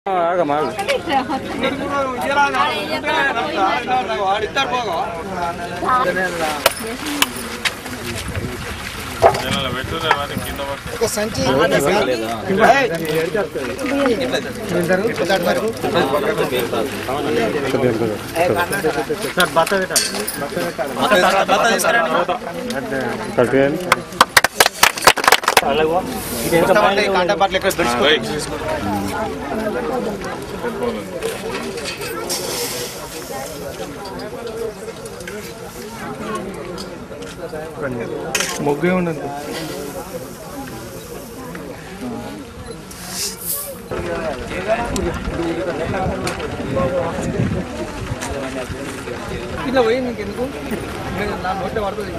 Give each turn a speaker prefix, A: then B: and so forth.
A: ఆగమాగు
B: ఒక సంచి మొగ్గే ఉండదు ఇట్లా పోయింది ఇంకెందుకు నా నోట్లో పడుతుంది